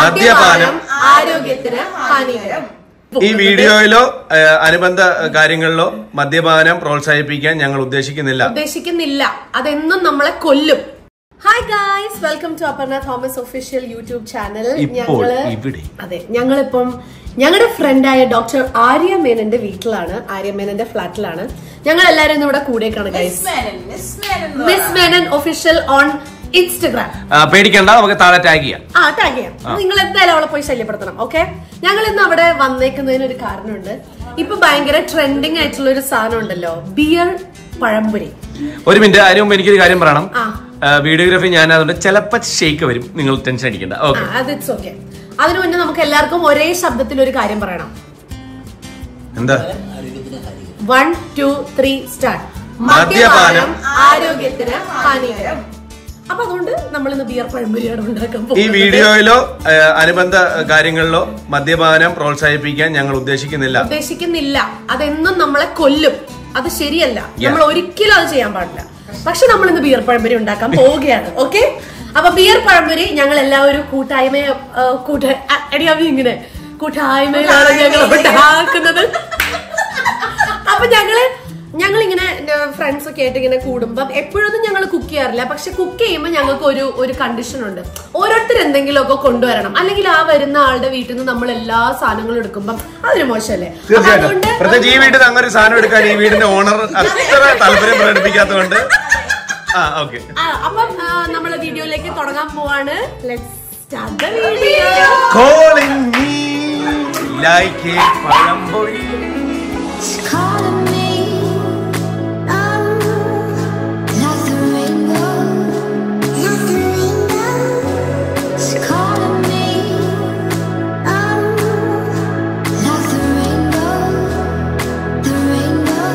മദ്യപാനം ആരോഗ്യത്തിന് ഹാനികരം ഈ വീഡിയോയിലോ ഏഹ്, അനുബന്ധ കാര്യങ്ങളിലോ മദ്യപാനം പ്രോത്സാഹിപ്പിക്കാൻ ഞങ്ങൾ ഉദ്ദേശിക്കുന്നില്ല ഉദ്ദേശിക്കുന്നില്ല അതെന്നും നമ്മളെ കൊല്ലും hi guys welcome to Aparna Thomas official YouTube channel ഇപ്പോൾ ഇവിടെ. അതെ ഞങ്ങളിപ്പം ഞങ്ങളുടെ ഫ്രണ്ടായ ഡോക്ടർ ആര്യ മേനന്റെ വീട്ടിലാണ് ആര്യ മേനന്റെ ഫ്ലാറ്റിലാണ് ഞങ്ങൾ എല്ലാരും ഇന്ന് ഇവിടെ കൂടിയേക്കാണ് guys miss Menon official on Instagram ആ, പേടിക്കണ്ട നമുക്ക് താഴെ ടാഗ് ചെയ്യാം ആ ടാഗ് ചെയ്യാം നിങ്ങൾ എന്തായാലും അവളെ പോയി ശല്യപ്പെടുത്തണം ഓക്കെ ഞങ്ങൾ ഇന്ന് അവിടെ വന്നേക്കുന്നതിന് ഒരു കാരണമുണ്ട് ഇപ്പൊ ഭയങ്കര ട്രെൻഡിങ് ആയിട്ടുള്ള ഒരു സാധനം ഉണ്ടല്ലോ ബിയർ പഴംപൊരി ഒരു മിനിറ്റ് അതിന് മുമ്പ് എനിക്കൊരു കാര്യം പറയണം ആ. ആ, വീഡിയോഗ്രാഫി ഞാൻ അതുകൊണ്ട് ചിലപ്പോ ഷേക്ക് വരും നിങ്ങൾ ടെൻഷൻ അടിക്കണ്ട ആ ഓക്കെ അത് ഇറ്റ്സ് ഓക്കെ അതിനു മുന്നേ നമുക്ക് എല്ലാവർക്കും ഒരേ ശബ്ദത്തിൽ ഒരു കാര്യം പറയണം എന്താ വൺ ടു ത്രീ സ്റ്റാർട്ട് മദ്യപാനം ആരോഗ്യത്തിന് ഹാനികരം അപ്പൊ അതുകൊണ്ട് നമ്മൾ ഇന്ന് ബിയർ പഴംപൊരിയാണ് ഉണ്ടാക്കാൻ ഈ പോകുന്നത് വീഡിയോയിലോ ഏഹ്, അനുബന്ധ കാര്യങ്ങളിലോ മദ്യപാനം പ്രോത്സാഹിപ്പിക്കാൻ ഞങ്ങൾ ഉദ്ദേശിക്കുന്നില്ല ഉദ്ദേശിക്കുന്നില്ല അതെന്നും നമ്മളെ കൊല്ലും അത് ശരിയല്ല നമ്മൾ ഒരിക്കലും അത് ചെയ്യാൻ പാടില്ല പക്ഷെ നമ്മൾ ഇന്ന് ബിയർ പഴംപൊരി ഉണ്ടാക്കാൻ പോവുകയാണ് ഓക്കെ അപ്പൊ ബിയർ പഴംപൊരി ഞങ്ങൾ എല്ലാവരും കൂട്ടായ്മ കൂട്ട അടിയാവി ഇങ്ങനെ കൂട്ടായ്മയിലാണ് ഞങ്ങൾ ഉണ്ടാക്കുന്നത് അപ്പൊ ഞങ്ങള് ഞങ്ങൾ ഇങ്ങനെ ഫ്രണ്ട്സ് ഒക്കെ ആയിട്ട് ഇങ്ങനെ കൂടുമ്പം എപ്പോഴൊന്നും ഞങ്ങൾ കുക്ക് ചെയ്യാറില്ല പക്ഷെ കുക്ക് ചെയ്യുമ്പോൾ ഞങ്ങൾക്ക് ഒരു ഒരു കണ്ടീഷൻ ഉണ്ട് ഓരോരുത്തർ എന്തെങ്കിലുമൊക്കെ കൊണ്ടുവരണം അല്ലെങ്കിൽ ആ വരുന്ന ആളുടെ വീട്ടിൽ നിന്ന് നമ്മൾ എല്ലാ സാധനങ്ങളും എടുക്കുമ്പം അതൊരു മോശമല്ലേ അപ്പൊ തീർച്ചയായിട്ടും അതുകൊണ്ട് പ്രത്യേകിച്ച് ഈ വീട്ടിൽ അങ്ങനെ ഒരു സാധനം എടുക്കാൻ ഈ വീടിന്റെ ഓണർ അത്ര താല്പര്യം പ്രകടിപ്പിക്കാത്തതുകൊണ്ട് ആ ഓക്കെ ആ, അപ്പം നമ്മൾ വീഡിയോയിലേക്ക് തുടങ്ങാൻ പോവാണ് let's start the video Calling me like a pazhampori It's calling me, um, like the rainbow, like the rainbow. It's calling me, um, like the rainbow, the rainbow.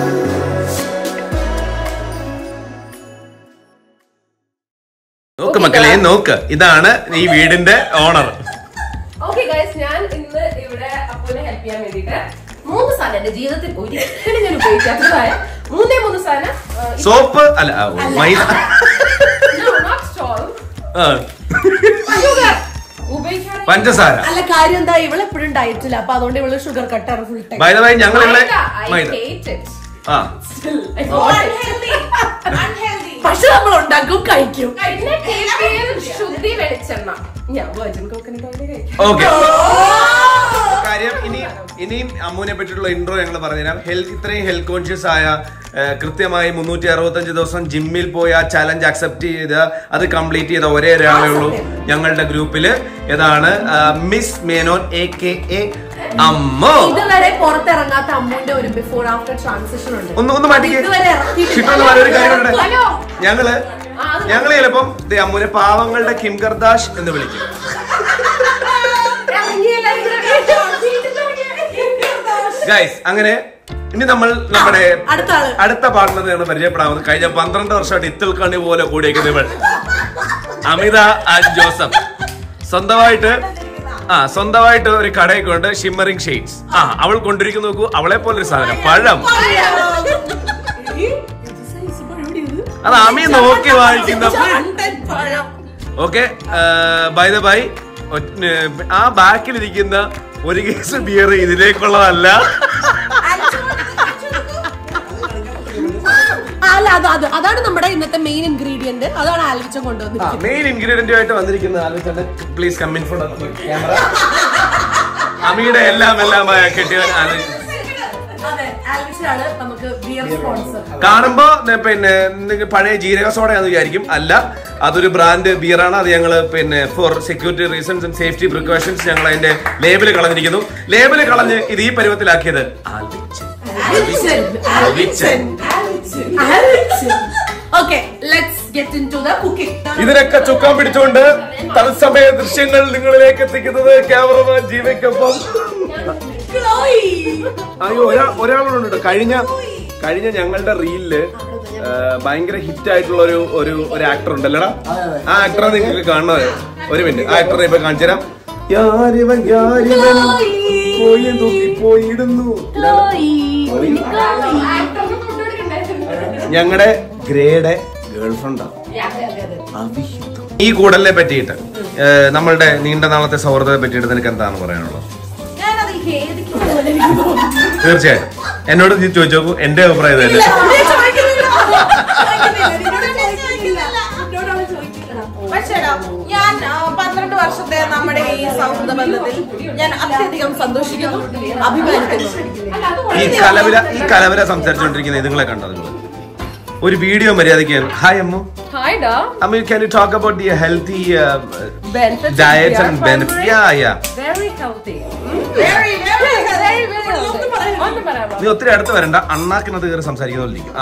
നോക്ക് മക്കളെ നോക്ക് ഇതാണ് ഈ വീടിന്റെ ഓണർ ഓക്കെ ഗൈസ് ഞാൻ ഇന്ന് ഇവിടെ അപ്പുവിനെ ഹെൽപ്പ് ചെയ്യാൻ വേണ്ടിട്ട് മൂന്ന് സാധനം എന്റെ ജീവിതത്തിൽ ഒരിക്കലും ഞാൻ ഉപയോഗിക്കാത്തതായ മൂന്നേ മൂന്ന് സാധനം ആ, ഇത് സോപ്പ് അല്ല ആ, ഓ, മൈദ no, not salt. ആ, Sugar. ഉപയോഗിക്കാറ് പഞ്ചസാര അല്ല കാര്യം എന്താ ഇവള് എപ്പോഴും ഡയറ്റില്ല അപ്പൊ അതുകൊണ്ട് ഇവള് ഷുഗർ കട്ടാണ് ഫുൾ ടൈം ബൈദവായി ഞങ്ങൾ ഇവിടെ മൈദ, I മൈദ hate it. ആ Still, I want it. പക്ഷെ നമ്മൾ ഉണ്ടാക്കും കഴിക്കും ഇതിനെ taste ചെയ്യാൻ ശുദ്ധി വെളിച്ചെണ്ണ ഞാൻ വെർജിൻ കോക്കനട്ട് ഓയിൽ കഴിക്കും ഓക്കെ കാര്യം ഇനി ഇനിയും അമ്മുവിനെ പറ്റിയുള്ള ഇൻട്രോ ഞങ്ങൾ പറഞ്ഞുതരാം ഹെൽത്ത് ഇത്രയും ഹെൽത്ത് കോൺഷ്യസ് ആയ ആ, കൃത്യമായി മുന്നൂറ്റി അറുപത്തഞ്ച് ദിവസം ജിമ്മിൽ പോയി ആ ചലഞ്ച് അക്സെപ്റ്റ് ചെയ്ത് അത് കംപ്ലീറ്റ് ചെയ്ത ഒരേ ഒരാളേ ഉള്ളൂ ഞങ്ങളുടെ ഗ്രൂപ്പില് ഏതാണ് miss Menon A K A അമ്മോ ഇതുവരെ പുറത്തിറങ്ങാത്ത അമ്മുവിന്റെ ഒരു ബിഫോർ ആഫ്റ്റർ ട്രാൻസിഷൻ ഉണ്ട് ഒന്ന് ഒന്ന് മാറ്റിക്കേ ഇതുവരെ ഇറക്കിയിട്ടില്ല. ഷിറ്റൊന്ന് മാറ്റി ഒരു കാര്യം ഉണ്ട് ഹലോ. ഞങ്ങള് ഞങ്ങള് ചിലപ്പം ദേ അമ്മുവിനെ പാവങ്ങളുടെ കിം കർദാഷ് എന്ന് വിളിക്കും ഗൈസ് അങ്ങനെ ഇനി നമ്മൾ നമ്മുടെ അടുത്ത ആള്. അടുത്ത പാർട്ണറിനെയാണ് പരിചയപ്പെടാവുന്നത് കഴിഞ്ഞ പന്ത്രണ്ട് വർഷമായിട്ട് ഇത്തിൽ കണ്ണി പോലെ കൂടിയേക്കുന്ന ഇവൾ അമിത ആൻഡ് ജോസഫ് സ്വന്തമായിട്ട് ആ സ്വന്തമായിട്ട് ഒരു കടയൊക്കെ ഉണ്ട് ഷിമ്മറിംഗ് ഷെയ്ഡ്സ് ആ അവൾ കൊണ്ടിരിക്കുന്ന നോക്കൂ അവളെ പോലെ ഒരു സാധനം പഴം അത് അമി നോക്കി വാങ്ങിക്കുന്ന ഓക്കെ ബൈ ദ ബൈ ആ ബാക്കിലിരിക്കുന്ന ഒരു കേസ് ബിയർ ഇതിലേക്കുള്ളതല്ല അല്ല അത് അത് അതാണ് നമ്മുടെ ഇന്നത്തെ മെയിൻ ഇൻഗ്രീഡിയന്റ് അതാണ് ആൽവിച്ചം കൊണ്ടുവന്നിരിക്കുന്നത് മെയിൻ ഇൻഗ്രീഡിയന്റ് ആയിട്ട് വന്നിരിക്കുന്ന ആലോചന പ്ലീസ് കമ്മിൻ ഫോർ ക്യാമറ അമിയുടെ എല്ലാം എല്ലാമായ കെട്ടിയവൻ ആലോചിച്ചു അതെ ആൽവിച്ചാണ് നമുക്ക് ബിയർ സ്പോൺസർ കാണുമ്പോ ന- പിന്നെ നിങ്ങ പഴയ ജീരക സോഡയാന്ന് വിചാരിക്കും അല്ല അതൊരു ബ്രാൻഡ് ബിയറാണ് അത് ഞങ്ങൾ പിന്നെ for security reasons and safety precautions ഞങ്ങൾ അതിന്റെ ലേബിൾ കളഞ്ഞിരിക്കുന്നു ലേബിൾ കളഞ്ഞ് ഇത് ഈ പരുവത്തിലാക്കിയത് ആൽവിച്ച്. Okay let's get into the cooking ഇതിനൊക്കെ ചുക്കാൻ പിടിച്ചുകൊണ്ട് തത്സമയ ദൃശ്യങ്ങൾ നിങ്ങളിലേക്ക് എത്തിക്കുന്നത് ക്യാമറമാൻ ജീവയ്ക്കൊപ്പം അയ്യോ ഒരാ ഒരാളുണ്ട് കഴിഞ്ഞ കഴിഞ്ഞ ഞങ്ങളുടെ റീലില് ഭയങ്കര ഹിറ്റ് ആയിട്ടുള്ള ഒരു ഒരു ഒരു ആക്ടർ ഉണ്ടല്ലോടാ ആ ആക്ടറെ നിങ്ങൾക്ക് കാണുന്നത് ഒരു മിനിറ്റ് ആ ആക്ടറെ ഇപ്പൊ കാണിച്ചു തരാം യാരിവൻ യാരിവൻ പോയി നോക്കി പോയിടുന്നു ഞങ്ങളുടെ ഗ്രേയുടെ ഗേൾഫ്രണ്ടാ അവിഹിതം ഈ കൂടലിനെ പറ്റിയിട്ട് ഏ, നമ്മളുടെ നീണ്ട നാളത്തെ സൗഹൃദത്തെ പറ്റിയിട്ട് നിനക്ക് എന്താണ് പറയാനുള്ളത് ഞാനതിൽ ഖേദിക്കുന്ന പോലെ എനിക്ക് തോന്നുന്നു. തീർച്ചയായും എന്നോട് നീ ചോദിച്ചു നോക്കൂ എന്റെ അഭിപ്രായം ഇത് തന്നെ ഞാൻ ചോദിക്കുന്നില്ല. ചോദിക്കുന്നില്ല. നിന്നോട് ചോദിക്കുന്നില്ല. നിന്നോടാണ് ചോദിക്കുന്നത്. പക്ഷേടാ ഞാൻ ആ, പന്ത്രണ്ട് വർഷത്തെ നമ്മുടെ ഈ സൗഹൃദ ബന്ധത്തിൽ ഞാൻ അത്യധികം സന്തോഷിക്കുന്നു അഭിമാനിക്കുന്നു ഈ കലവില ഈ കലവില സംസാരിച്ചുകൊണ്ടിരിക്കുന്ന ഇതുങ്ങളെ കണ്ടോ നിങ്ങൾ ഒരു വീഡിയോ മര്യാദയ്ക്ക് hi Ammu Hi, da. I mean, can you talk about the healthy uh, Benefits. diets of and beer benefits? primary. Yeah, yeah. Very healthy. Very, very Very, very healthy. ഒന്നും പറയാമോ? നീ ഒത്തിരി അടുത്ത് വരണ്ട അണ്ണാക്കിനത് കയറി സംസാരിക്കുന്ന പോലെ ഇരിക്കും. ആ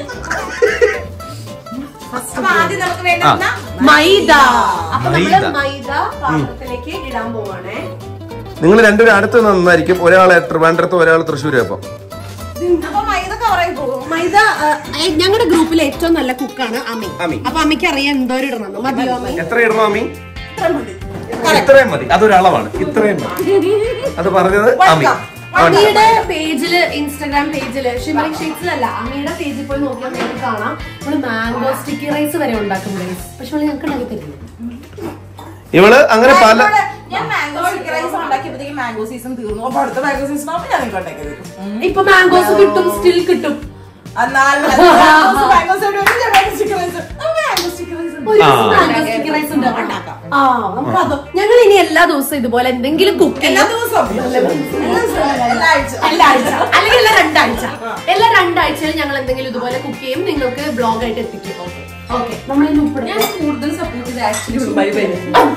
അപ്പൊ ആദ്യം നമുക്ക് വേണ്ടുന്ന മൈദ അപ്പൊ നമ്മള് മൈദ. മൈദ പാത്രത്തിലേക്ക് ഇടാൻ പോവാണേ നിങ്ങൾ രണ്ടുപേരും അടുത്ത് നന്നായിരിക്കും ഒരാളെ ട്രിവാൻഡ്രത്ത് ഒരാൾ തൃശ്ശൂർ അപ്പം അപ്പൊ മൈദ കവറായി പോകും മൈദ ഞങ്ങളുടെ ഗ്രൂപ്പിലെ ഏറ്റവും നല്ല കുക്കാണ് അമ്മി അമി. അപ്പൊ അമ്മയ്ക്ക് അറിയാം എന്തോരം ഇടണം മതിയോ അമ്മി എത്ര ഇടണം അമ്മി ഇത്രയും മതി അതൊരളവാണ് ഇത്രയും മതി അത് പറഞ്ഞത് അമി അമ്മിയുടെ പേജില് ഇൻസ്റ്റാഗ്രാം പേജില് ഷിമറിക് ഷീറ്റ്സിലല്ല അമ്മിയുടെ പേജിൽ പോയി നോക്കിയാൽ നിങ്ങൾക്ക് കാണാം നമ്മള് മാംഗോ സ്റ്റിക്കി റൈസ് വരെ ഉണ്ടാക്കും guys. പക്ഷെ അവള് ഞങ്ങൾക്ക് ഉണ്ടാക്കി തരില്ല ഇവള് അങ്ങനെ പല ഞാൻ മാംഗോ ചിക്കൻ റൈസ് ഉണ്ടാക്കിയപ്പോഴത്തേക്ക് മാംഗോ സീസൺ തീർന്നു അപ്പൊ അടുത്ത മാംഗോ സീസൺ ആവുമ്പോൾ ഞാൻ ഇങ്ങോട്ടേക്ക് തരും ഇപ്പൊ മാംഗോസ് കിട്ടും സ്റ്റിൽ കിട്ടും എന്നാൽ mango chicken rice mango chicken rice ഒരു ആ. മാംഗോ സ്റ്റിക്കി റൈസ് ഉണ്ടാക്കാം ആ നമുക്ക് അതോ ഞങ്ങൾ ഇനി എല്ലാ ദിവസവും ഇതുപോലെ എന്തെങ്കിലും കുക്ക് എല്ലാ ചെയ്യാം ദിവസവും എല്ലാ ആഴ്ച എല്ലാ ആഴ്ച അല്ലെങ്കിൽ എല്ലാ രണ്ടാഴ്ച എല്ലാ രണ്ടാഴ്ചയിലും ഞങ്ങൾ എന്തെങ്കിലും ഇതുപോലെ കുക്ക് ചെയ്യും നിങ്ങൾക്ക് ബ്ലോഗ് ആയിട്ട് എത്തിക്കും ഓക്കെ നമ്മൾ ഇനി ഉപ്പിടാം. ഞാൻ കൂടുതൽ സപ്പോർട്ട് ചെയ്ത് ആക്ച്വലി ബൈ ബൈ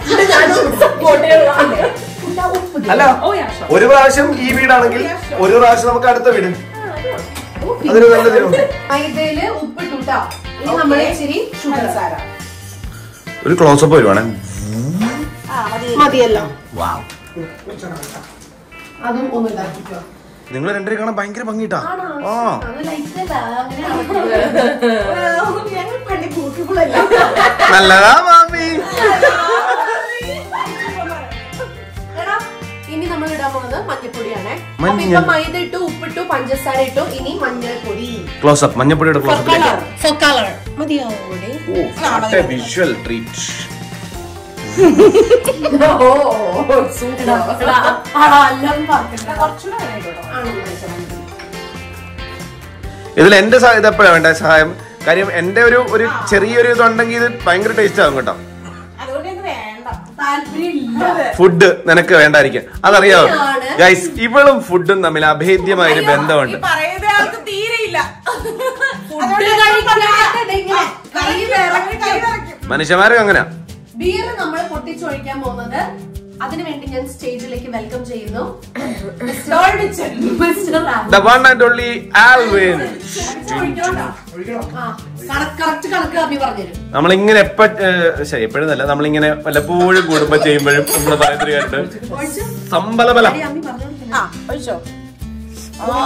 അല്ല ഓ യാ ഷോ ഒരു പ്രാവശ്യം ഈ വീടാണെങ്കിൽ ഒരു പ്രാവശ്യം നമുക്ക് അടുത്ത വീട് അതിന് നല്ല തീരുമാനം. മൈദയില് ഉപ്പിട്ടു ട്ടോ. ഇനി നമ്മൾ ഇച്ചിരി ഷുഗർ പഞ്ചസാര ഒരു ക്ലോസപ്പ് വരുവാണേ ആ മതി മതിയല്ലോ അതും ഒന്ന് ഇതാക്കിക്കോ നിങ്ങൾ രണ്ടുപേരും കാണാൻ ഭയങ്കര ഭംഗിട്ടാ ആ അത് ലൈറ്റ് അങ്ങനെ ഞങ്ങൾ പള്ളി കൂട്ടുകളല്ല നല്ലതാ മാമി എടാ, ഇനി നമ്മൾ ഇടാൻ പോകുന്നത് മഞ്ഞപ്പൊടിയാണ് അപ്പൊ മഞ്ഞൾ. ഇപ്പൊ മൈദ ഇട്ടു ഉപ്പിട്ടു പഞ്ചസാര ഇട്ടു ഇനി മഞ്ഞൾപ്പൊടി ക്ലോസപ്പ് മഞ്ഞപ്പൊടിയുടെ ക്ലോസപ്പ് ഫോർ കളർ മതിയാവൂടെ വിഷ്വൽ ട്രീറ്റ് എടാ, എടാ, ആ, എല്ലാം പറഞ്ഞിട്ട്. ആണോ, മനസ്സിലായി. ഇതിൽ എന്റെ സഹായം ഇത് എപ്പോഴാണ് വേണ്ട സഹായം കാര്യം എന്റെ ഒരു ഒരു ചെറിയൊരു ഇതുണ്ടെങ്കിൽ ഇത് ഭയങ്കര ടേസ്റ്റ് ആകും കേട്ടോ അതുകൊണ്ട് ഇത് വേണ്ട താല്പര്യമില്ല ഫുഡ് നിനക്ക് വേണ്ടായിരിക്കും അതറിയാവോ ആണ്. ഗൈസ് ഇവളും ഫുഡും തമ്മിൽ അഭേദ്യമായ ഒരു ബന്ധമുണ്ട് ഈ പറയുന്ന ആൾക്ക് തീരെയില്ല ഫുഡ് കഴിക്കാതെ ഇതെങ്ങനെ കൈ വിറയ്ക്കും. കൈ വിറയ്ക്കും മനുഷ്യന്മാരും അങ്ങനെ ബിയർ നമ്മൾ പൊട്ടിച്ചൊഴിക്കാൻ പോകുന്നത് അതിനുവേണ്ടി ഞാൻ സ്റ്റേജിലേക്ക് വെൽക്കം ചെയ്യുന്നു mister Ram. The one and only Alvin correct കണക്ക് അഭി പറഞ്ഞുതരും നമ്മളിങ്ങനെ എപ്പ ഏഹ്, ശരി എപ്പോഴും നമ്മളിങ്ങനെ വല്ലപ്പോഴും കൂടുമ്പോ ചെയ്യുമ്പോഴും നമ്മള് പറയുന്നത് കേട്ട് സമ്പലബല അമ്മി പറഞ്ഞു ആ ഒഴിച്ചോ ആ,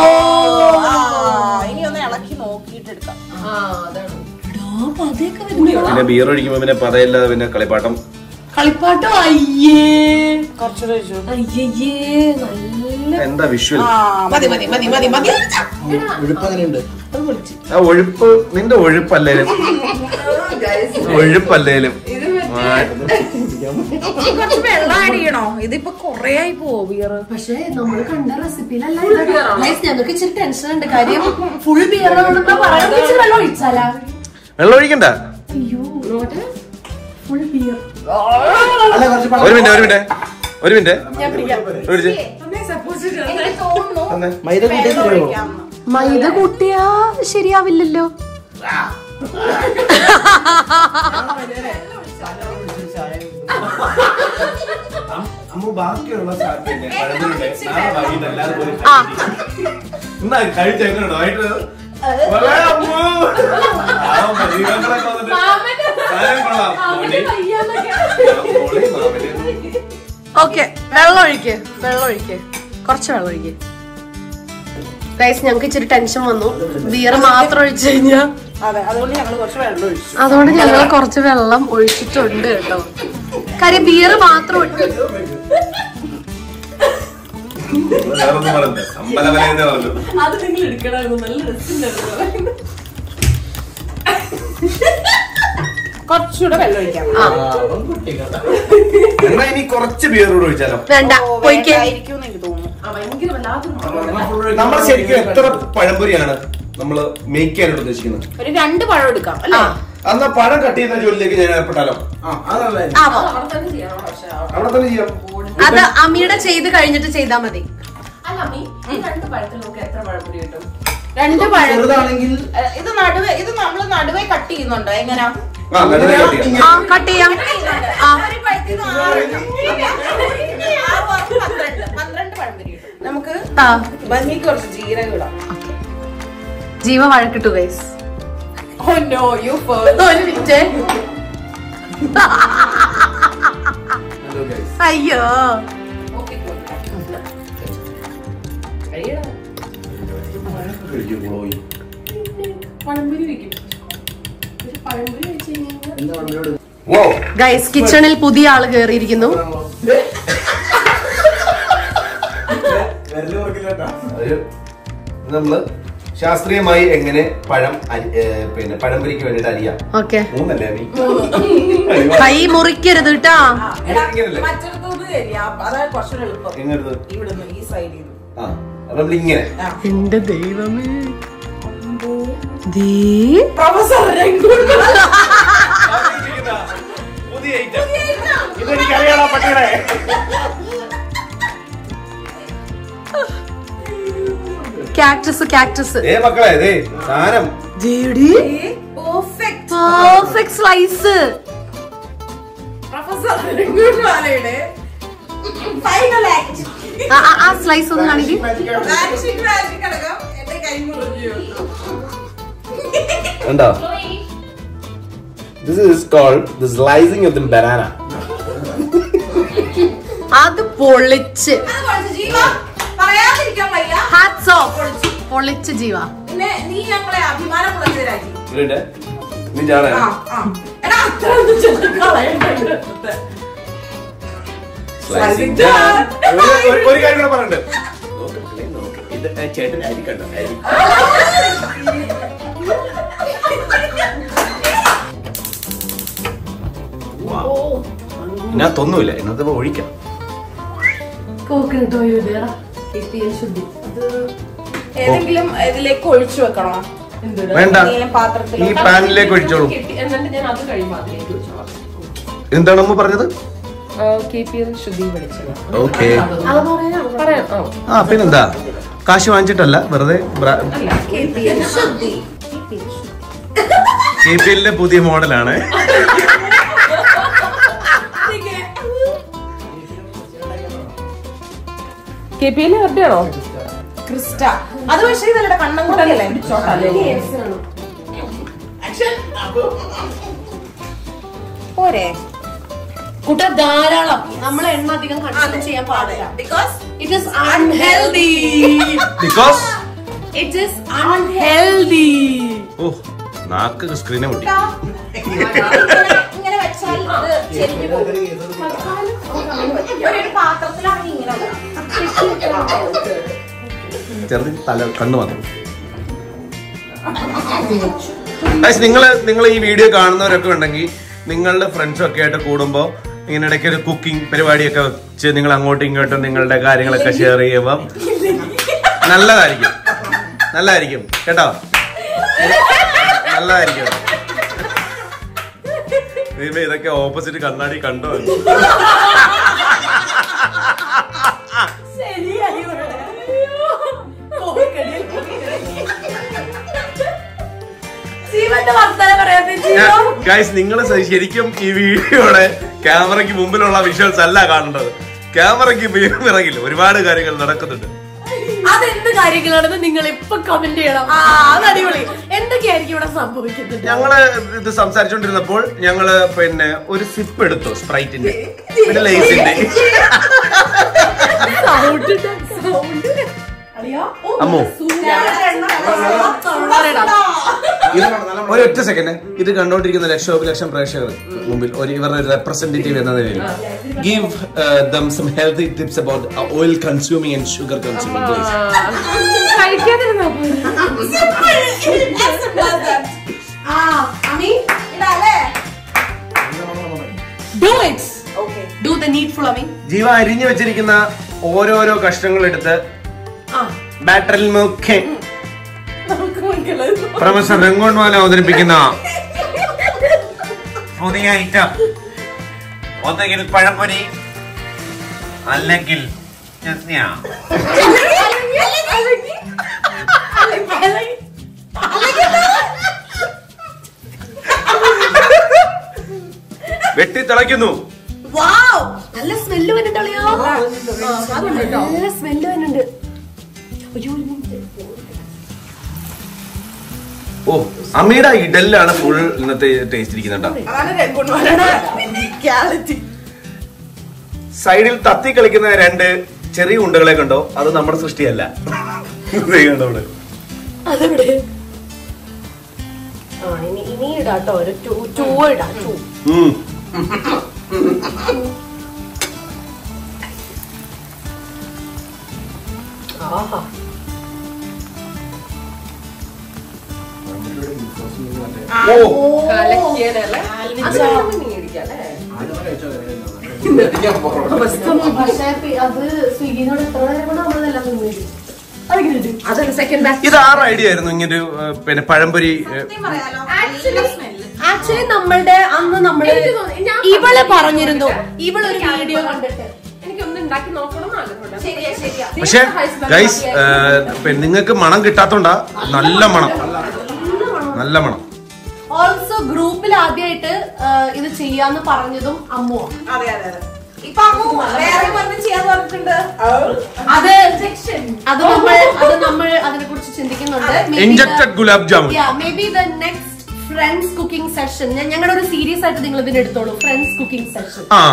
ഇനി ഒന്ന് ഇളക്കി നോക്കിയിട്ട് എടുക്കാം പിന്നെ ബിയർ ഒഴിക്കുമ്പോ പിന്നെ പതയില്ലാതെ പിന്നെ കളിപ്പാട്ടം കളിപ്പാട്ടോ അയ്യേ കുറച്ചുകൂടെ ഒഴിച്ചു അയ്യേ നല്ല എന്താ വിഷ്വൽ മതി മതി മതി മതി മതി ആ ഒഴുപ്പ് നിന്റെ ഒഴുപ്പല്ലേലും ഒഴുപ്പല്ലേലും കുറച്ച് വെള്ളം ആഡ് ചെയ്യണോ ഇതിപ്പോ കൊറേ ആയി പോവോ ബിയർ പക്ഷേ നമ്മൾ കണ്ട റെസിപ്പിയിലല്ല Guys, ഞങ്ങൾക്ക് ഇച്ചിരി ടെൻഷൻ ഉണ്ട് കാര്യം ഫുൾ ബിയർ ആണെന്നാ പറയുന്നത് ഇച്ചിരി വെള്ളം ഒഴിച്ചാലാ വെള്ളം ഒഴിക്കണ്ട അയ്യോ ഫുൾ ബിയർ ഒരു മിനിറ്റ് ഒരു മിനിറ്റ് ഒരു മിനിറ്റ് ഞാൻ പിടിക്കാം ഒരു മിനിറ്റ്. എനിക്ക് തോന്നുന്നു തന്നെ. വെള്ളം ഒഴിക്കാം മൈദ കൂട്ടിയാ ശരിയാവില്ലല്ലോ ആ എന്നാ കഴിച്ച എങ്ങനെയുണ്ടോ ആയിട്ട് വളരെ അമ്മോ. ആ, മധുരങ്ങളൊക്കെ വന്നിട്ട്. സാധനം കൊള്ളാം. പൊടി. പൊടി, മാമന്. ഓക്കെ വെള്ളം ഒഴിക്ക് വെള്ളം ഒഴിക്ക് കുറച്ച് വെള്ളം ഒഴിക്ക് ഗൈസ് ഞങ്ങൾക്ക് ഇച്ചിരി ടെൻഷൻ വന്നു ബിയർ മാത്രം ഒഴിച്ചു കഴിഞ്ഞാ അതെ അതുകൊണ്ട് ഞങ്ങൾ കുറച്ച് വെള്ളം ഒഴിച്ചു അതുകൊണ്ട് ഞങ്ങൾ കുറച്ച് വെള്ളം ഒഴിച്ചിട്ടുണ്ട് കേട്ടോ കാര്യം ബിയർ മാത്രം ഒഴിച്ചു വേറൊന്നും പറയണ്ട. അമ്പലവല എന്ന് പറഞ്ഞു. അത് നിങ്ങൾ എടുക്കണമായിരുന്നു നല്ല രസമുണ്ടായിരുന്നു കുറച്ചുകൂടെ വെള്ളം ഒഴിക്കാം എന്നാ ഇനി കുറച്ച് ബിയർ കൂടെ ഒഴിച്ചാലോ വേണ്ട ഓ, പൊയ്ക്കേ വേണ്ടായിരിക്കുമെന്ന് എനിക്ക് തോന്നുന്നു നമ്മൾ ശരിക്കും എത്ര പഴംപൊരിയാണ് നമ്മൾ മേക്ക് ചെയ്യാനായിട്ട് ഉദ്ദേശിക്കുന്നത് ഒരു രണ്ട് പഴം എടുക്കാം അല്ലേ അന്നാ പഴം കട്ട് ചെയ്യുന്ന ജോലിയിലേക്ക് ഞാൻ ഏർപ്പെട്ടാലോ ആ പോ. അവിടെ തന്നെ ചെയ്യണം പക്ഷെ അവിടെ തന്നെ ചെയ്യാം അത് അമ്മിയുടെ ചെയ്ത് കഴിഞ്ഞിട്ട് ചെയ്താ മതി അല്ല അമ്മി ഈ രണ്ട് പഴത്തിൽ നമുക്ക് എത്ര പഴംപൊരി കിട്ടും രണ്ട് പഴം ചെറുതാണെങ്കിൽ ഏ, ഇത് നടുവേ ഇത് നമ്മള് നടുവേ കട്ട് ചെയ്യുന്നുണ്ടോ എങ്ങനാ ആ നടുവേ കട്ട് ചെയ്യാം ആ കട്ട് ചെയ്യാം ആ ഒരു പഴത്തിന് ആറ് ആറ് ആറ് പന്ത്രണ്ട് പന്ത്രണ്ട് പഴംപൊരി കിട്ടും നമുക്ക് താ. ഭംഗിക്ക് കുറച്ച് ജീരകം ഇടാം ജീവ വഴക്കിട്ടു ഗൈസ് ഓ നോ യു ഒരു മിനിറ്റ് അയ്യോ പഴംപൊരി വെക്കും പക്ഷെ പഴംപൊരി വെച്ച് കഴിഞ്ഞാൽ വോ ഗൈസ് കിച്ചണിൽ പുതിയ ആള് കേറിയിരിക്കുന്നു ഒരു നമ്മള് ശാസ്ത്രീയമായി എങ്ങനെ പഴം അരി- ഏ, പിന്നെ പഴംപൊരിക്ക് വേണ്ടിട്ട് അരിയാം ഓക്കെ മൂന്നല്ലേ അമ്മി കൈ മുറിക്കരുത് കേട്ടാ ഇങ്ങനല്ലേ? മറ്റൊരു ശരിയാ അതാണ് കുറച്ചുകൂടെ എളുപ്പം എങ്ങനത് ഇവിടുന്ന് ഈ സൈഡിൽ ആ അപ്പൊ നമ്മളിങ്ങനെ എന്റെ ദൈവമേ ദേ പ്രൊഫസർ പുതിയ ഐറ്റം ഇതെനിക്കറിയാടാ പട്ടിയുടെ കാക്ടസ് കാക്ടസ് ഏ മക്കളെ ദേ സാധനം പെർഫെക്റ്റ് പെർഫെക്റ്റ് സ്ലൈസ് പ്രൊഫസർ രംഗൂർവാലയുടെ ഫൈനൽ ആക്ട് ആ സ്ലൈസ് ഒന്ന് കാണിക്കും മാജിക് മാജിക് അടക്കം എന്റെ കൈ മുറിഞ്ഞു ഉണ്ടോ this is called the slicing of the banana അത് പൊളിച്ച് അത് കുറച്ച് ജീവ പറയാതിരിക്കാൻ വയ്യ ഹാറ്റ്സ് ഓഫ് പൊളിച്ച് ജീവ പിന്നെ നീ ഞങ്ങളെ അഭിമാനം പുലർത്തിയ രാജി നീ ചാടാ ആ ആ എടാ അത്ര ഒന്നും ചെന്ന് കളയണ്ട Slicing done. ഒരു- ഒരു- ഒരു കാര്യം കൂടെ പറയണ്ട് നോക്ക് മക്കളെ, നോക്ക്. ഇത് ചേട്ടൻ അരി കണ്ടോ അരി ഇതിനകത്തൊന്നുമില്ല ഇന്നത്തെ ഒഴിക്കാം കോക്കനട്ട് ഓയിൽ ഇടേടാ ശുദ്ധി ഏതെങ്കിലും ഇതിലേക്ക് ഒഴിച്ചു വെക്കണോ വേണ്ട ഏതെങ്കിലും പാത്രത്തിൽ ഈ പാനിലേക്ക് ഒഴിച്ചോളൂ കെട്ടി- എന്നിട്ട് ഞാൻ അത് കഴിയുമ്പോൾ അതിലേക്ക് വെച്ചോളാം എന്താണ് അമ്മ പറഞ്ഞത് കെ പി എൽ ശുദ്ധി വെളിച്ചെണ്ണ ഓക്കെ അത് പറയാം പറയാം ആ ആ പിന്നെന്താ കാശ് വാങ്ങിച്ചിട്ടല്ല വെറുതെ ശുദ്ധി കെ പി എല്ലിന്റെ പുതിയ മോഡലാണ് കെ പി എൽ അവരുടെ ആണോ ക്രിസ്റ്റ അത് പക്ഷേ ഇതല്ലേ കണ്ണം കൊണ്ടല്ലേ പോരെ കൂട്ട ധാരാളം നമ്മൾ എണ്ണ അധികം കൺസ്യൂം ചെയ്യാൻ പാടില്ല because it is unhealthy because it is unhealthy oh നാക്ക് സ്ക്രീനെ പൊട്ടി ഇങ്ങനെ വെച്ചാൽ അത് ചെരിഞ്ഞു പോകും ഒരു പാത്രത്തിലാണ് ഇങ്ങനെ ചെറുതിന് തല കണ്ണു വന്നു നിങ്ങൾ നിങ്ങൾ ഈ വീഡിയോ കാണുന്നവരൊക്കെ ഉണ്ടെങ്കിൽ നിങ്ങളുടെ ഫ്രണ്ട്സും ഒക്കെ ആയിട്ട് കൂടുമ്പോൾ ഇങ്ങനെ ഇടയ്ക്ക് ഒരു കുക്കിംഗ് പരിപാടിയൊക്കെ വെച്ച് നിങ്ങൾ അങ്ങോട്ടും ഇങ്ങോട്ടും നിങ്ങളുടെ കാര്യങ്ങളൊക്കെ ഷെയർ ചെയ്യുമ്പോൾ നല്ലതായിരിക്കും നല്ലതായിരിക്കും കേട്ടോ നല്ലതായിരിക്കും ദൈവമേ, ഇതൊക്കെ ഓപ്പോസിറ്റ് കണ്ണാടി കണ്ടോ ജീവന്റെ വർത്തമാനം പറയാത്ത ജീവൻ ഗൈസ് നിങ്ങൾ ശരിക്കും ഈ വീഡിയോയുടെ ക്യാമറയ്ക്ക് മുമ്പിലുള്ള വിഷ്വൽസ് അല്ല കാണേണ്ടത് ക്യാമറയ്ക്ക് പിറകിൽ ഒരുപാട് കാര്യങ്ങൾ നടക്കുന്നുണ്ട് അതെന്ത് കാര്യങ്ങളാണെന്ന് നിങ്ങൾ ഇപ്പൊ കമന്റ് ചെയ്യണം ആ അത് അടിപൊളി എന്തൊക്കെയായിരിക്കും ഇവിടെ സംഭവിക്കുന്നത് ഞങ്ങള് ഇത് സംസാരിച്ചോണ്ടിരുന്നപ്പോൾ ഞങ്ങള് പിന്നെ ഒരു സിപ്പ് എടുത്തു സ്പ്രൈറ്റിന്റെ പിന്നെ ലേസിന്റെ അമ്മോ ഒരു ഒറ്റ സെക്കൻഡ് ഇത് കണ്ടോണ്ടിരിക്കുന്ന ലക്ഷോപലക്ഷം പ്രേക്ഷകർ മുമ്പിൽ ഒരു ഇവരുടെ റെപ്രസെന്റേറ്റീവ് എന്ന നിലയിൽ give them some healthy tips about oil consuming and sugar consuming please കഴിക്കാതിരുന്നോ ആ അമ്മി ഇതാല്ലേ do it do the needful അമി ജീവ അരിഞ്ഞു വെച്ചിരിക്കുന്ന ഓരോരോ കഷ്ണങ്ങൾ എടുത്ത് ആ ബാറ്ററിൽ മുഖ്യ പ്രൊഫസർ രംഗോൺവാല അവതരിപ്പിക്കുന്ന പുതിയ ഐറ്റം ഒന്നെങ്കിൽ പഴംപൊരി അല്ലെങ്കിൽ ചട്നിയ. വെട്ടി തിളയ്ക്കുന്നു വാവ് നല്ല സ്മെല്ല് വരുന്നുണ്ടല്ലോ നല്ല സ്മെല്ല് വരുന്നുണ്ട് അയ്യോ ഓ അമ്മയുടെ ഇഡലിലാണ് ഫുൾ ഇന്നത്തെ ടേസ്റ്റ് ഇരിക്കുന്നുണ്ടോ അതാണ് രംഗുൺമാരുടെ ക്യാലിറ്റി സൈഡിൽ തത്തി കളിക്കുന്ന രണ്ട് ചെറിയ ഉണ്ടകളെ കണ്ടോ അത് നമ്മുടെ സൃഷ്ടിയല്ല ദേ കണ്ടോ അവിടെ. അതെവിടെ ആ ഇനി ഇനി ഇടാട്ടോ ഒരു ടൂ ടൂ ഇടാം ടൂ ഉം. ആഹാ ഓ കലക്കിയതല്ലേ പക്ഷേ അത് സ്വിഗ്ഗിനോട് എത്ര നേരം കൊണ്ട് നമ്മളെല്ലാം തിന്നിട്ട് അതൊരു സെക്കൻഡ് ബാച്ച് ഇത് ആറ് ഐഡിയ ആയിരുന്നു ഇങ്ങനെ ഒരു ഏ, പിന്നെ പഴംപൊരി ഏ, ആക്ച്വലി നമ്മളുടെ അന്ന് നമ്മള് ഇവള് പറഞ്ഞിരുന്നു ഇവളൊരു വീഡിയോ കണ്ടിട്ട് എനിക്കൊന്ന് ഉണ്ടാക്കി നോക്കണം എന്ന് ആഗ്രഹമുണ്ട് പക്ഷെ ഗൈസ് പിന്നെ നിങ്ങൾക്ക് മണം കിട്ടാത്തോണ്ടാ നല്ല മണം നല്ല മണം ഓൾസോ ഗ്രൂപ്പിൽ ആദ്യമായിട്ട് ഇത് ചെയ്യാന്ന് പറഞ്ഞതും അമ്മുവാ അതെ അതെ അതെ ഇപ്പൊ അമ്മു വേറെ പറഞ്ഞ് ചെയ്യാൻ പറഞ്ഞിട്ടുണ്ട് അത് അത് നമ്മൾ അത് നമ്മൾ അതിനെ കുറിച്ച് ചിന്തിക്കുന്നുണ്ട് injected gulab jamun maybe the next friends cooking session ഞങ്ങളുടെ ഒരു സീരീസ് ആയിട്ട് നിങ്ങൾ ഇതിന് എടുത്തോളൂ ഫ്രണ്ട്സ് കുക്കിംഗ് സെഷൻ ആ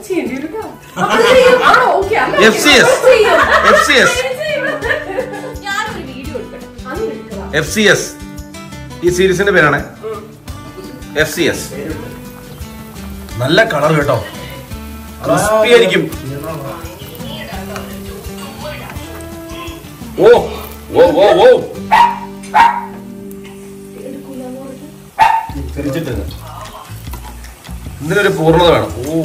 ആണോ okay F C S F C S ഞാനൊരു വീഡിയോ എടുക്കട്ടെ എഫ് സി എസ് ഈ സീരീസിന്റെ പേരാണ് എഫ് സി എസ് നല്ല കളർ കേട്ടോ ക്രിസ്പി ആയിരിക്കും ഓ ഓ ഓ ഓ തിരിച്ചിട്ട് ഇതിനൊരു പൂർണ്ണത വേണം ഓ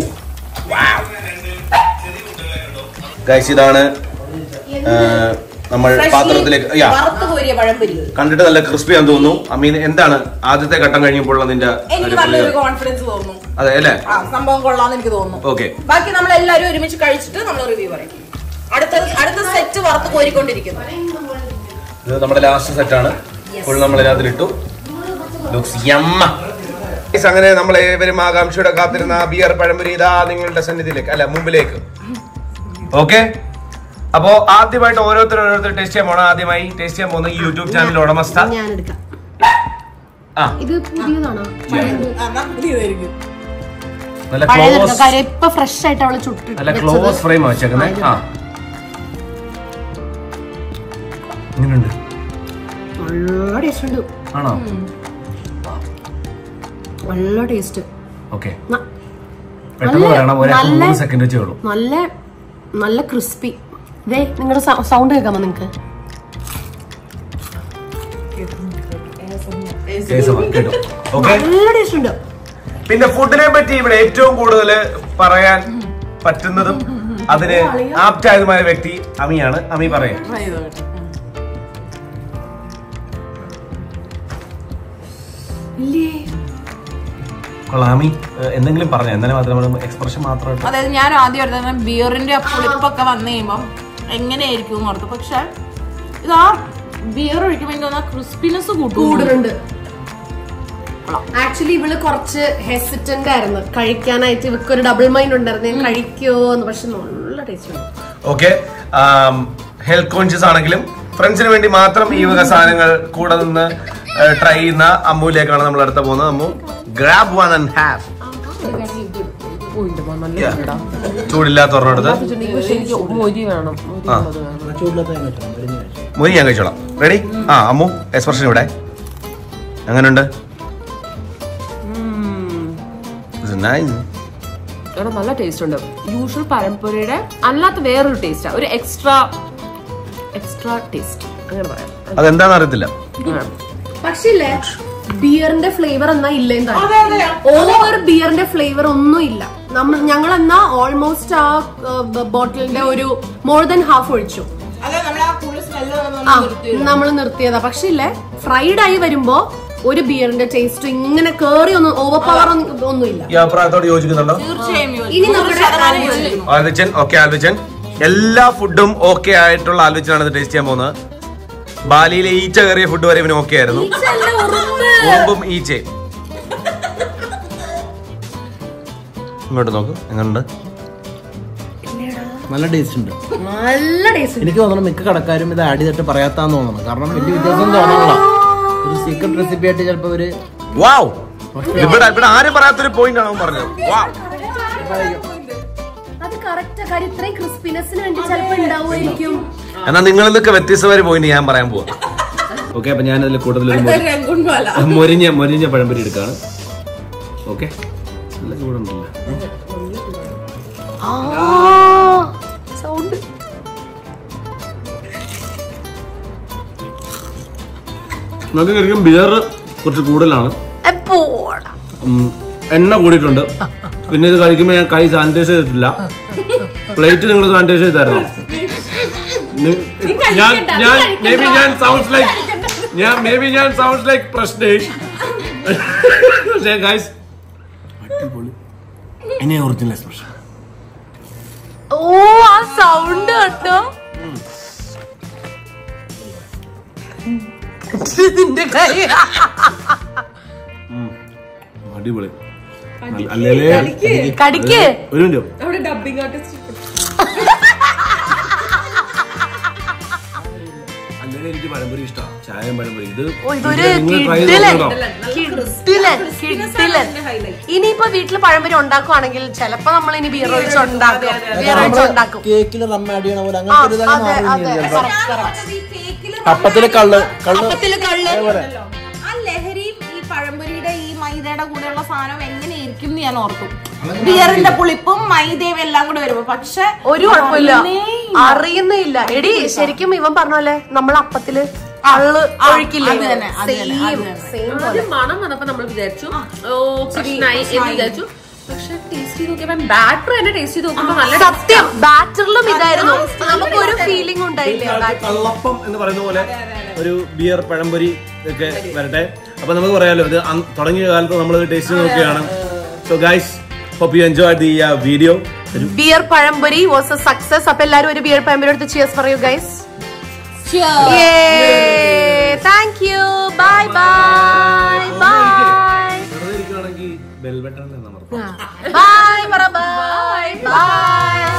ഗൈസ് ഇതാണ് ആ, നമ്മൾ പാത്രത്തിലേക്ക് യാ വറുത്ത് കോരിയ പഴംപൊരി കണ്ടിട്ട് നല്ല ക്രിസ്പി ആണെന്ന് തോന്നുന്നു അമീൻ എന്താണ് ആദ്യത്തെ ഘട്ടം കഴിഞ്ഞപ്പോൾ അതിന്റെ എനിക്ക് ഒരു നല്ലൊരു പ്രതികരണം? കോൺഫിഡൻസ് തോന്നുന്നു അതെ അല്ലേ ആ സംഭവം കൊള്ളാന്ന് എനിക്ക് തോന്നുന്നു ഓക്കെ ബാക്കി നമ്മൾ എല്ലാവരും ഒരുമിച്ച് കഴിച്ചിട്ട് നമ്മൾ റിവ്യൂ പറയും അടുത്ത അടുത്ത സെറ്റ് വറുത്ത് കോരിക്കൊണ്ടിരിക്കുന്നു ഇത് നമ്മുടെ ലാസ്റ്റ് സെറ്റ് ആണ് ഫുൾ നമ്മൾ ഇതിനകത്തിലിട്ടു ലുക്സ് യമ്മ Guys, അങ്ങനെ നമ്മൾ ഏവരും ആകാംക്ഷയുടെ കാത്തിരുന്ന ബിയർ പഴംപൊരി ഇതാ നിങ്ങളുടെ സന്നിധിയിലേക്ക് അല്ല മുമ്പിലേക്ക് ഓക്കെ അപ്പോ ആദ്യമായിട്ട് ഓരോരുത്തർ ഓരോരുത്തർ ടേസ്റ്റ് ചെയ്യാൻ പോണം ആദ്യമായി ടേസ്റ്റ് ചെയ്യാൻ പോകുന്ന ഈ യൂട്യൂബ് ചാനൽ ഉടമസ്ഥ ഞാൻ എടുക്കാം ആ ഇത് പുതിയതാണോ എന്നാ പുതിയതായിരിക്കും നല്ല പഴയതെടുക്കാം ക്ലോസ് കാര്യം ഇപ്പൊ ഫ്രഷ് ആയിട്ട് അവള് ചുട്ടിട്ട് നല്ല ക്ലോസ് ഫ്രെയിം വെച്ചേക്കുന്നത് ആ എങ്ങനെയുണ്ട് നല്ല ടേസ്റ്റ് ഉണ്ട് ആണോ നല്ല ടേസ്റ്റ് ഓക്കെ പെട്ടെന്ന് പറയണം ഒരു മൂന്ന് സെക്കൻഡ് വെച്ചേ ഉള്ളൂ നല്ല നല്ല ക്രിസ്പി ഇതേ നിങ്ങളുടെ സൗണ്ട് കേൾക്കാമോ നിങ്ങക്ക് കേസവാ, കേട്ടോ ഓക്കെ നല്ല ടേസ്റ്റ് ഉണ്ട് പിന്നെ ഫുഡിനെ പറ്റി ഇവിടെ ഏറ്റവും കൂടുതൽ പറയാൻ പറ്റുന്നതും അതിന് ആപ്റ്റായതുമായ വ്യക്തി അമിയാണ് അമി പറയാം ഇല്ലേ കൊള്ളാം അമി ഏഹ്, എന്തെങ്കിലും പറഞ്ഞു എന്നാലും മാത്രം എക്സ്പ്രഷൻ മാത്രമായിട്ട് അതായത് ഞാൻ ആദ്യം എടുത്തത് ബിയറിന്റെ പുളിപ്പൊക്കെ വന്നു കഴിയുമ്പം എങ്ങനെയായിരിക്കും എന്ന് ഓർത്തു പക്ഷെ ഇത് ആ ബിയർ ഒഴിക്കുമ്പോൾ എനിക്ക് തോന്നുന്ന ക്രിസ്പിനെസ് കൂട്ടും കൂടുതലുണ്ട് ആക്ച്വലി ഇവള് കുറച്ച് ഹെസിറ്റന്റ് ആയിരുന്നു കഴിക്കാനായിട്ട് ഇവക്ക് ഒരു ഡബിൾ മൈൻഡ് ഉണ്ടായിരുന്നു ഞാൻ കഴിക്കോ എന്ന് പക്ഷെ നല്ല ടേസ്റ്റ് ഉണ്ട് ഓക്കെ ഹെൽത്ത് കോൺഷ്യസ് ആണെങ്കിലും ഫ്രണ്ട്സിന് വേണ്ടി മാത്രം ഈ വക സാധനങ്ങൾ കൂടെ നിന്ന് ട്രൈ ചെയ്യുന്ന അമ്മുവിലേക്കാണ് നമ്മൾ അടുത്ത പോകുന്നത് Ammu grab one and half ചൂടില്ലാത്ത ഒരെണ്ണെടുത്ത് മൊരി വേണം ആ മൊരി ഞാൻ കഴിച്ചോളാം റെഡി ആ അമ്മു എക്സ്പ്രഷൻ ഇവിടെ എങ്ങനെയുണ്ട് നൈസ് ഇവിടെ നല്ല ടേസ്റ്റ് ഉണ്ട് യൂഷ്വൽ പഴംപൊരിയുടെ അല്ലാത്ത വേറൊരു ടേസ്റ്റാ ഒരു എക്സ്ട്രാ എക്സ്ട്രാ ടേസ്റ്റ് അങ്ങനെ പറയാം അതെന്താണെന്ന് അറിയത്തില്ല ആ. പക്ഷേ ഇല്ലേ ബിയറിന്റെ ഫ്ലേവർ എന്നാ ഇല്ല ഓവർ ബിയറിന്റെ ഫ്ലേവർ ഒന്നും ഇല്ല നമ്മൾ ഞങ്ങൾ എന്നാ ഓൾമോസ്റ്റ് ആ ബോട്ടിലിന്റെ ഒരു മോർ ദൻ ഹാഫ് ഒഴിച്ചു അതെ നമ്മൾ ആ കൂടുതൽ സ്മെല്ല് ആ നമ്മൾ നിർത്തിയതാ പക്ഷെ ഇല്ലേ ഫ്രൈഡ് ആയി വരുമ്പോ ഒരു ബിയറിന്റെ ടേസ്റ്റ് ഇങ്ങനെ കേറി ഒന്നും ഓവർ പവർ ഒന്നുമില്ല ഈ അഭിപ്രായത്തോട് യോജിക്കുന്നുണ്ടോ തീർച്ചയായും ഇനി നമ്മുടെ ആൽവിൻ. ആൽവിച്ചൻ ഓക്കെ ആൽവിച്ചൻ എല്ലാ ഫുഡും ഓക്കെ ആയിട്ടുള്ള ആൽവിച്ചനാണ് ഇത് ടേസ്റ്റ് ചെയ്യാൻ പോകുന്നത് ബാലിയിലെ ഈച്ച കയറിയ ഫുഡ് വരെ ഇവന് ഓക്കെ ആയിരുന്നു ഈച്ചയല്ല, ഉറുമ്പ്. ഉറുമ്പും ഈച്ചയും ഇങ്ങോട്ട് നോക്ക് എങ്ങനെയുണ്ട് നല്ല ടേസ്റ്റ് ഉണ്ട് നല്ല ടേസ്റ്റ് എനിക്ക് തോന്നുന്നു മിക്ക കടക്കാരും ഇത് ആഡ് ചെയ്തിട്ട് പറയാത്താന്ന് തോന്നുന്നു കാരണം വലിയ വ്യത്യാസം തോന്നുന്നില്ല ഒരു സീക്രട്ട് റെസിപ്പി ആയിട്ട് ചിലപ്പോ ഒരു വാവ് ഇവിടെ ഇവിടെ ആരും പറയാത്തൊരു പോയിന്റ് ആണ് അവൻ പറഞ്ഞത് വാവ് അത് കറക്റ്റ് കാര്യം ഇത്രയും ക്രിസ്പിനെസ്സിന് വേണ്ടി ചിലപ്പോ ഉണ്ടാവുമായിരിക്കും എന്നാ നിങ്ങൾ ഇതൊക്കെ വ്യത്യസ്തമായ പോയിന്റ് ഞാൻ പറയാൻ പോവാ ഓക്കെ അപ്പൊ ഞാൻ അതിൽ കൂടുതൽ മൊരിഞ്ഞ മൊരിഞ്ഞ പഴംപൊരി എടുക്കാണ് ഓക്കെ നല്ല ചൂടുണ്ടല്ലോ സൗണ്ട് നമുക്ക് ശരിക്കും ബിയർ കുറച്ച് കൂടുതലാണ് എപ്പോഴാ ഉം, എണ്ണ കൂടിയിട്ടുണ്ട് പിന്നെ ഇത് കഴിക്കുമ്പോൾ ഞാൻ കൈ സാനിറ്റൈസ് ചെയ്തിട്ടില്ല പ്ലേറ്റ് നിങ്ങൾ സാനിറ്റൈസ് ചെയ്തായിരുന്നു നി- ഞാൻ ഞാൻ മേ ബി ഞാൻ സൗണ്ട്സ് ലൈക്ക് ഞാൻ മേ ബി ഞാൻ സൗണ്ട്സ് ലൈക്ക് പ്രശ്നേഷ് പക്ഷേ ഗൈസ് ഇനി ഒറിജിനൽ എക്സ്പ്രഷൻ ഓ ആ സൗണ്ട് കേട്ടോ ഇതിന്റെ കൈ അടിപൊളി അല്ലേ കടിക്ക് ഒരു മിനിറ്റ് അല്ലെങ്കിൽ എനിക്ക് പഴംപൊരി ഇഷ്ടമാണ് ചായയും പഴംപൊരി ഇത് ഓ, ഇതൊരു നിങ്ങൾ try ചെയ്ത് കിടിലൻ നോക്കണം. കിടിലൻ കിടിലൻ ഇനിയിപ്പോ വീട്ടില് പഴംപൊരി ഉണ്ടാക്കുവാണെങ്കിൽ ചിലപ്പോ നമ്മൾ ഇനി ബിയർ ഒഴിച്ച് ഉണ്ടാക്കും ബിയർ ഒഴിച്ച് ഉണ്ടാക്കും കേക്കിൽ റമ്മ ആഡ് ചെയ്യണ പോലെ ആ, അങ്ങനത്തെ ഒരു ഇതാണ് അതെ മാറും അതെ ഇനി ചിലപ്പോ. correct, correct. അപ്പത്തില് കള്ള് കള്ള് അപ്പത്തില് കള്ള് ആ ലഹരിയും ഈ പഴംപൊരിയുടെ ഈ മൈദയുടെ കൂടെയുള്ള സാധനം എങ്ങനെയായിരിക്കും എന്ന് ഞാൻ ഓർക്കും ബിയറിന്റെ പുളിപ്പും മൈദയും എല്ലാം കൂടെ വരുമ്പോ പക്ഷെ ഒരു കുഴപ്പമില്ല അറിയുന്നേ അറിയുന്നില്ല എടി ശരിക്കും ഇവൻ പറഞ്ഞ പോലെ നമ്മൾ അപ്പത്തില് കള്ള് ഒഴിക്കില്ലേ അത് തന്നെ, അത് തന്നെ, അത് സെയിം തന്നെ. സെയിം പോലെ ആദ്യം മണം വന്നപ്പോ നമ്മൾ വിചാരിച്ചു ഓ പ്രശ്നമായി എന്ന് വിചാരിച്ചു പക്ഷെ ടേസ്റ്റ് ചെയ്ത് നോക്കിയപ്പോ ബാറ്റർ തന്നെ ടേസ്റ്റ് ചെയ്ത് നോക്കുമ്പോ നല്ല സത്യം ബാറ്ററിലും ഇതായിരുന്നു നമുക്ക് ഒരു ഫീലിംഗ് ഉണ്ടായില്ലേ കാലത്ത് കള്ളപ്പം എന്ന് പറയുന്ന പോലെ ഒരു ബിയർ പഴംപൊരി ഒക്കെ വരട്ടെ അപ്പൊ നമുക്ക് പറയാലോ ഇത് അന്ന് തുടങ്ങിയ കാലത്ത് നമ്മൾ ടേസ്റ്റ് നോക്കുകയാണ് so guys hope you enjoy the video beer pazhampori was a success അപ്പൊ എല്ലാരും ഒരു ബിയർ പഴംപൊരി എടുത്ത് ചിയേഴ്സ് പറയൂ guys thank you bye bye bye വെറുതെ ഇരിക്കുകയാണെങ്കിൽ ബെൽ ബട്ടൺ അമർത്താം ബൈ ബൈ ബൈ